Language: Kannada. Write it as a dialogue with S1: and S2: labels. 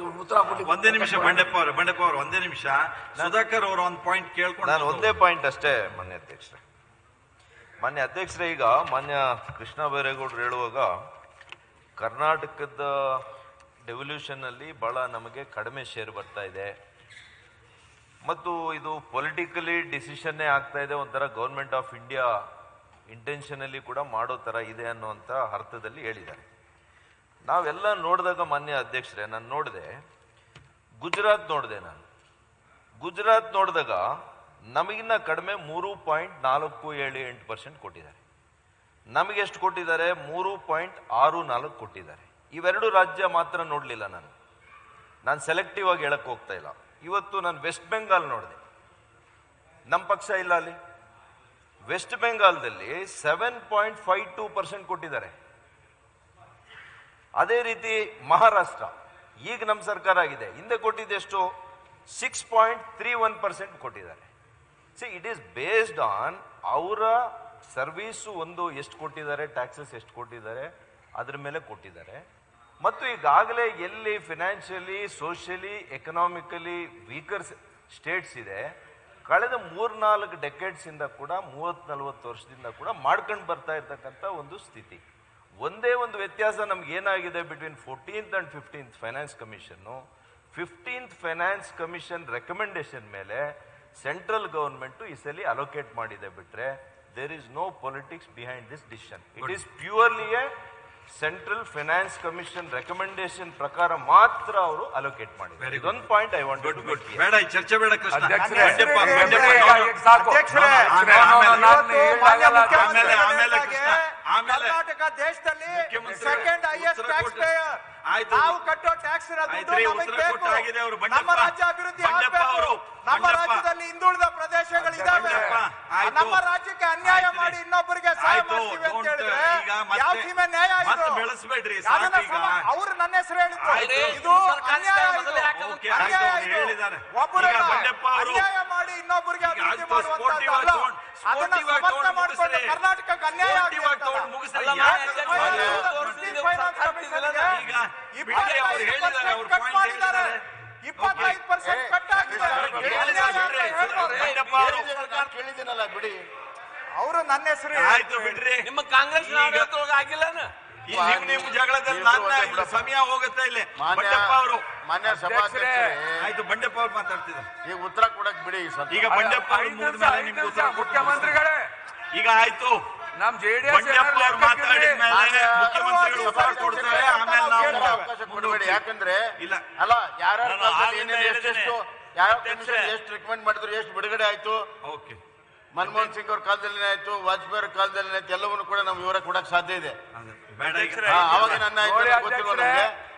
S1: ಉತ್ತರ ಕೊಡ್ಲಿಕ್ಕೆ
S2: ಒಂದೇ ನಿಮಿಷ ಬಂಡೆಪ್ಪ ಅವ್ರೆ ಬಂಡೆಪ್ಪ ಅವ್ರು ಒಂದೇ ನಿಮಿಷ ಸುಧಾಕರ್ ಅವರು ಒಂದು ಪಾಯಿಂಟ್ ಕೇಳ್ಕೊಂಡು
S3: ನಾನು ಒಂದೇ ಪಾಯಿಂಟ್ ಅಷ್ಟೇ ಮಾನ್ಯ ಅಧ್ಯಕ್ಷರೇ ಮಾನ್ಯ ಅಧ್ಯಕ್ಷರೇ ಈಗ ಮಾನ್ಯ ಕೃಷ್ಣ ಬೈರೇಗೌಡರು ಹೇಳುವಾಗ ಕರ್ನಾಟಕದ ಡೆವಲ್ಯೂಷನ್ ಅಲ್ಲಿ ಬಹಳ ನಮಗೆ ಕಡಿಮೆ ಶೇರ್ ಬರ್ತಾ ಇದೆ ಮತ್ತು ಇದು ಪೊಲಿಟಿಕಲಿ ಡಿಸಿಷನ್ನೇ ಆಗ್ತಾ ಇದೆ ಒಂಥರ ಗೌರ್ಮೆಂಟ್ ಆಫ್ ಇಂಡಿಯಾ ಇಂಟೆನ್ಷನಲ್ಲಿ ಕೂಡ ಮಾಡೋ ಥರ ಇದೆ ಅನ್ನುವಂಥ ಅರ್ಥದಲ್ಲಿ ಹೇಳಿದ್ದಾರೆ ನಾವೆಲ್ಲ ನೋಡಿದಾಗ ಮಾನ್ಯ ಅಧ್ಯಕ್ಷರೇ ನಾನು ನೋಡಿದೆ ಗುಜರಾತ್ ನೋಡಿದೆ ನಾನು ಗುಜರಾತ್ ನೋಡಿದಾಗ ನಮಗಿನ್ನ ಕಡಿಮೆ ಮೂರು ಪಾಯಿಂಟ್ ನಾಲ್ಕು ಏಳು ಎಂಟು ಪರ್ಸೆಂಟ್ ಕೊಟ್ಟಿದ್ದಾರೆ ನಮಗೆ ಎಷ್ಟು ಕೊಟ್ಟಿದ್ದಾರೆ ಮೂರು ಪಾಯಿಂಟ್ ಆರು ನಾಲ್ಕು ಕೊಟ್ಟಿದ್ದಾರೆ ಇವೆರಡು ರಾಜ್ಯ ಮಾತ್ರ ನೋಡಲಿಲ್ಲ ನಾನು ನಾನು ಸೆಲೆಕ್ಟಿವ್ ಆಗಿ ಹೇಳಕ್ ಹೋಗ್ತಾ ಇಲ್ಲ ಇವತ್ತು ನಾನು ವೆಸ್ಟ್ ಬೆಂಗಾಲ್ ನೋಡಿದೆ ನಮ್ಮ ಪಕ್ಷ ಇಲ್ಲ ಅಲ್ಲಿ ವೆಸ್ಟ್ ಬೆಂಗಾಲ್ದಲ್ಲಿ seven point five two percent ಕೊಟ್ಟಿದ್ದಾರೆ ಅದೇ ರೀತಿ ಮಹಾರಾಷ್ಟ್ರ ಈಗ ನಮ್ಮ ಸರ್ಕಾರ ಆಗಿದೆ ಹಿಂದೆ ಕೊಟ್ಟಿದ್ದು ಎಷ್ಟು six point three one percent ಕೊಟ್ಟಿದ್ದಾರೆ see it is based on ಅವರ ಸರ್ವೀಸು ಒಂದು ಎಷ್ಟು ಕೊಟ್ಟಿದ್ದಾರೆ ಟ್ಯಾಕ್ಸಸ್ ಎಷ್ಟು ಕೊಟ್ಟಿದ್ದಾರೆ ಅದ್ರ ಮೇಲೆ ಕೊಟ್ಟಿದ್ದಾರೆ ಮತ್ತು ಈಗಾಗಲೇ ಎಲ್ಲಿ financially socially economically weaker states ಇದೆ ಕಳೆದ ಮೂರ್ನಾಲ್ಕು ಡೆಕೆಡ್ಸ್ ಇಂದ ಕೂಡ ಮೂವತ್ ನಲ್ವತ್ತು ವರ್ಷದಿಂದ ಕೂಡ ಮಾಡ್ಕೊಂಡು ಬರ್ತಾ ಇರ್ತಕ್ಕಂಥ ಒಂದು ಸ್ಥಿತಿ ಒಂದೇ ಒಂದು ವ್ಯತ್ಯಾಸ ನಮ್ಗೆ ಏನಾಗಿದೆ between fourteenth and fifteenth finance commission fifteenth finance commission recommendation ಮೇಲೆ ಸೆಂಟ್ರಲ್ ಗವರ್ಮೆಂಟ್ ಈ ಸಲ ಅಲೋಕೇಟ್ ಮಾಡಿದೆ ಬಿಟ್ರೆ there is no politics behind this decision it is purely a central finance commission recommendation ಪ್ರಕಾರ ಮಾತ್ರ ಅವರು ಅಲೋಕೇಟ್ ಮಾಡಿದ್ದಾರೆ
S2: Very good.
S3: ಇದೊಂದು point I want
S2: good good ಬೇಡ ಈ ಚರ್ಚೆ ಬೇಡ ಕೃಷ್ಣ
S4: ಅಧ್ಯಕ್ಷರೇ,
S2: ಬಂಡೆಪ್ಪ,
S4: ಅಧ್ಯಕ್ಷರೇ,
S2: ಬಂಡೆಪ್ಪ,
S4: ಈಗ ಸಾಕು.
S5: ಅಧ್ಯಕ್ಷರೇ,
S2: ಆಮೇಲೆ,
S4: ನಾನು- ನಾನು
S5: ಇವತ್ತು ಮಾನ್ಯ
S4: ಹೇಳಲ್ಲ.
S5: ಮುಖ್ಯಮಂತ್ರಿಗಳು
S2: ಆಮೇಲೆ, ಆಮೇಲೆ
S5: ಹೇಳಿದಾಗೆ
S2: ಕೃಷ್ಣ, ಆಮೇಲೆ
S5: ಕರ್ನಾಟಕ ದೇಶದಲ್ಲಿ
S2: ಮುಖ್ಯಮಂತ್ರಿಗಳು
S5: ಸೆಕೆಂಡ್ ಹೈಯೆಸ್ಟ್
S2: ಉತ್ತರ
S5: ಟ್ಯಾಕ್ಸ್
S2: ಕೊಟ್ಟು-
S5: ಪೇಯರ್
S2: ಆಯ್ತು.
S5: ನಾವು ಕಟ್ಟೋ ಟ್ಯಾಕ್ಸ್
S2: ಆಯ್ತು ರೀ, ಉತ್ತರ ಕೊಟ್ಟು ಆಗಿದೆ ಅವರು. ಬಂಡೆಪ್ಪ,
S5: ನಮ್ಮ ರಾಜ್ಯ ಅಭಿವೃದ್ಧಿ
S2: ಬಂಡೆಪ್ಪ
S5: ಆಗ್ಬೇಕು
S2: ಅವರು,
S5: ನಮ್ಮ
S2: ಬಂಡೆಪ್ಪ.
S5: ರಾಜ್ಯದಲ್ಲಿ ಹಿಂದುಳಿದ ಪ್ರದೇಶಗಳು ಇದಾವೆ
S2: ಬಂಡೆಪ್ಪ, ಆಯ್ತು.
S5: ನಮ್ಮ ರಾಜ್ಯಕ್ಕೆ ಅನ್ಯಾಯ
S2: ಆಯ್ತು ರೀ.
S5: ಮಾಡಿ ಇನ್ನೊಬ್ಬರಿಗೆ ಸಹಾಯ
S2: ಆಯ್ತು,
S5: ಮಾಡ್ತೀವಿ ಅಂತ
S2: don't,
S5: ಹೇಳಿದ್ರೆ
S2: ಈಗ ಮತ್ತೆ-
S5: ಯಾವ ಸೀಮೆ ನ್ಯಾಯ ಇದು
S2: ಮತ್ತೆ ಬೆಳೆಸ್ಬೇಡ್ರಿ,
S5: ಅದನ್ನ
S2: ಸಾಕು ಈಗ.
S5: ಸಮ- ಅವ್ರು ನನ್ನ ಹೆಸರು ಹೇಳಿದ್ರು
S2: ಆಯ್ತು.
S5: ಇದು ಅನ್ಯಾಯ ಇದು.
S2: ಓಕೆ, ಆಯ್ತು,
S5: ಅನ್ಯಾಯ
S2: ಅವ್ರು
S5: ಇದು.
S2: ಹೇಳಿದ್ದಾರೆ.
S5: ಒಬ್ಬರನ್ನ
S2: ಈಗ ಬಂಡೆಪ್ಪ ಅವರು-
S5: ಅನ್ಯಾಯ ಮಾಡಿ ಇನ್ನೊಬ್ಬರಿಗೆ
S2: ಈಗ
S5: ಅಭಿವೃದ್ಧಿ
S2: ಆಯ್ತು,
S5: ಮಾಡುವಂತದ್ದು
S2: sportive
S5: ಅಲ್ಲ
S2: ಆಗಿ ತಗೊಂಡು-
S5: ಅದನ್ನ
S2: sportive ಆಗಿ
S5: ಸಮರ್ಥನೆ
S2: ತಗೊಂಡು
S5: ಮಾಡ್ಕೊಂಡು
S2: ಮುಗಿಸ್ರಿ.
S5: ಕರ್ನಾಟಕಕ್ಕೆ ಅನ್ಯಾಯ
S2: sportive ಆಗಿ
S5: ಆಗ್ತದೆ
S2: ತಗೊಂಡು ಮುಗಿಸ್ರಿ.
S4: ಅಲ್ಲ,
S2: ಯಾಕೆ
S4: ಮಾನ್ಯ
S2: ಅದನ್ನ
S4: ಅಧ್ಯಕ್ಷರೇ,
S2: ಮಾಡ್ತೀರಾ?
S5: ಫೈನಾನ್ಸ್ ಕಮಿಷನ್ಗೆ
S2: ಈಗ ಬಿಡಿ, ಅವ್ರು ಹೇಳಿದ್ದಾರೆ, ಅವ್ರು
S5: ಕಟ್
S2: point
S5: ಮಾಡಿದ್ದಾರೆ
S2: ಹೇಳಿದ್ದಾರೆ.
S5: ಇಪ್ಪತ್ತೈದು ಪರ್ಸೆಂಟ್ ಕಟ್ ಆಗಿದೆ
S2: ಹೇಳಿದ್ದಾರೆ, ಬಿಡ್ರಿ. ಬಂಡೆಪ್ಪ ಅವರು
S1: ನಾನು ಕೇಳಿದ್ದೀನಲ್ಲ ಬಿಡಿ
S5: ಅವರು ನನ್ನ ಹೆಸರು
S2: ಆಯ್ತು ಬಿಡ್ರಿ
S4: ನಿಮ್ಮ ಕಾಂಗ್ರೆಸ್
S2: ಈಗ-
S4: ಆಗಿಲ್ಲನ
S2: ಈ ನಿಮ್ ನಿಮ್ ಜಗಳದಲ್ಲಿ
S1: ನೀವು
S2: ನನ್ನ
S1: ಒಂದೇ
S2: ಇಲ್ಲಿ
S1: ಬಿಡಪ್ಪ.
S2: ಸಮಯ ಹೋಗುತ್ತೆ ಇಲ್ಲಿ
S1: ಮಾನ್ಯ
S2: ಬಂಡೆಪ್ಪ ಅವರು
S1: ಮಾನ್ಯ ಸಭಾಧ್ಯಕ್ಷರೇ
S2: ಆಯ್ತು ಬಂಡೆಪ್ಪ ಅವ್ರು ಮಾತಾಡ್ತಿದ್ದಾರೆ
S1: ಈಗ ಉತ್ತರ ಕೊಡಕ್ ಬಿಡಿ ಸ್ವಲ್ಪ
S2: ಈಗ ಬಂಡೆಪ್ಪ ಅವ್ರು ಮುಗಿದ ಮೇಲೆ ನಿಮ್ಗೆ ಉತ್ತರ ಕೊಟ್ಟು
S4: ಮುಖ್ಯಮಂತ್ರಿಗಳೇ
S2: ಈಗ ಆಯ್ತು
S4: ನಮ್ ಜೆಡಿಎಸ್
S2: ಬಂಡೆಪ್ಪ ಅವ್ರು ಮಾತಾಡಿದ ಮೇಲೆ
S1: ಮಾನ್ಯ
S2: ಮುಖ್ಯಮಂತ್ರಿಗಳು ಉತ್ತರ ಕೊಡ್ತಾರೆ ಆಮೇಲೆ
S1: ನಮ್ಗೆ
S2: ನಾವು
S1: ಅವಕಾಶ ಕೊಡಬೇಡಿ ಯಾಕಂದ್ರೆ
S2: ಇಲ್ಲ.
S1: ಅಲ್ಲ ಯಾರ್ಯಾರ
S2: ನಾನು
S1: ಕಾಲದಲ್ಲಿ
S2: ಆಗಿಂದ
S1: ಏನೇನು ಎಷ್ಟೆಷ್ಟು
S2: ಹೇಳಿದ್ದೇನೆ.
S1: ಯಾವ
S2: ಅಧ್ಯಕ್ಷರೇ.
S1: ಕಮಿಷನ್ ಎಷ್ಟು ರಿಕಮೆಂಡ್ ಮಾಡಿದ್ರು ಎಷ್ಟು ಬಿಡುಗಡೆ ಆಯ್ತು
S2: ಓಕೆ
S1: ಮನಮೋಹನ್ ಸಿಂಗ್ ಅವ್ರ ಕಾಲದಲ್ಲಿ ಆಯ್ತು ವಾಜಪೇಯಿ ಅವ್ರ ಕಾಲದಲ್ಲಿ ಆಯ್ತು ಎಲ್ಲವನ್ನು ಕೂಡ ನಾವು ವಿವರ ಕೊಡಕ್ ಸಾಧ್ಯ ಇದೆ
S2: ಬೇಡ ಈಗ
S1: ಹಾ, ಅವಾಗ ನನ್ನ ಆಯ್ತು
S4: ನೋಡಿ
S1: ಗೊತ್ತಿಲ್ವ
S4: ಅಧ್ಯಕ್ಷರೇ,
S1: ನಮ್ಗೆ